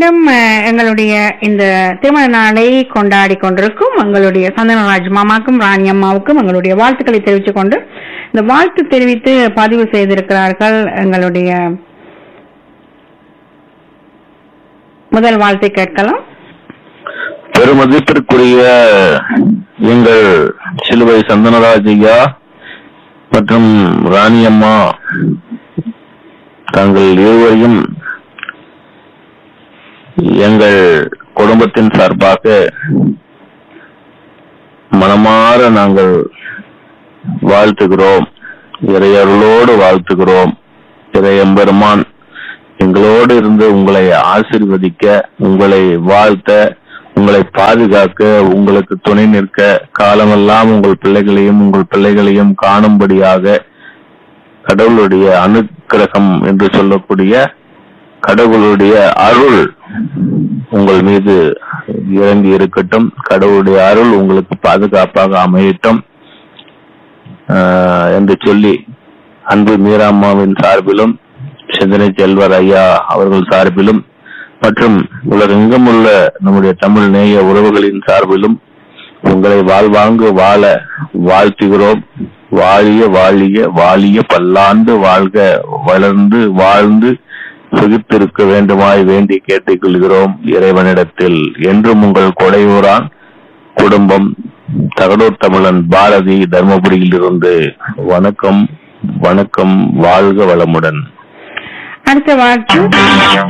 மீண்டும் அஹ், எங்களுடைய இந்த திருமண நாளை கொண்டாடி கொண்டிருக்கும் எங்களுடைய சந்தனராஜ் மாமாக்கும் ராணி அம்மாவுக்கும் எங்களுடைய வாழ்த்துக்களை தெரிவித்துக் கொண்டு இந்த வாழ்த்து தெரிவித்து பதிவு செய்திருக்கிறார்கள் எங்களுடைய முதல் வாழ்த்தை கேட்கலாம் பெருமதிப்பிற்குரிய எங்கள் சிலுவை சந்தனராஜ் ஐயா மற்றும் ராணியம்மா தாங்கள் இருவரையும் எங்கள் குடும்பத்தின் சார்பாக மனமாற நாங்கள் வாழ்த்துகிறோம் இறையருளோடு வாழ்த்துகிறோம் இறையம்பெருமான் எங்களோடு இருந்து உங்களை ஆசீர்வதிக்க உங்களை வாழ்த்த உங்களை பாதுகாக்க உங்களுக்கு துணை நிற்க காலமெல்லாம் உங்கள் பிள்ளைகளையும் உங்கள் பிள்ளைகளையும் காணும்படியாக கடவுளுடைய அனுக்கிரகம் என்று சொல்லக்கூடிய கடவுளுடைய அருள் உங்கள் மீது இறங்கி இருக்கட்டும் கடவுளுடைய அருள் உங்களுக்கு பாதுகாப்பாக அமையட்டும் ஆஹ் என்று சொல்லி அன்பு மீராம்மாவின் சார்பிலும் சிந்தனை செல்வர் ஐயா அவர்கள் சார்பிலும் மற்றும் உலகெங்கும் உள்ள நம்முடைய தமிழ் நேய உறவுகளின் சார்பிலும் உங்களை வாழ்வாங்கு வாழ வாழ்த்துகிறோம் வாழிய வாழிய வாழிய பல்லாண்டு வாழ்க வளர்ந்து வாழ்ந்து சுகித்திருக்க வேண்டுமாய் வேண்டி கேட்டுக்கொள்கிறோம் இறைவனிடத்தில் என்றும் உங்கள் கொடையூரான் குடும்பம் தகடூர் தமிழன் பாரதி தர்மபுரியில் இருந்து வணக்கம் வணக்கம் வாழ்க வளமுடன் அடுத்த வாழ்த்து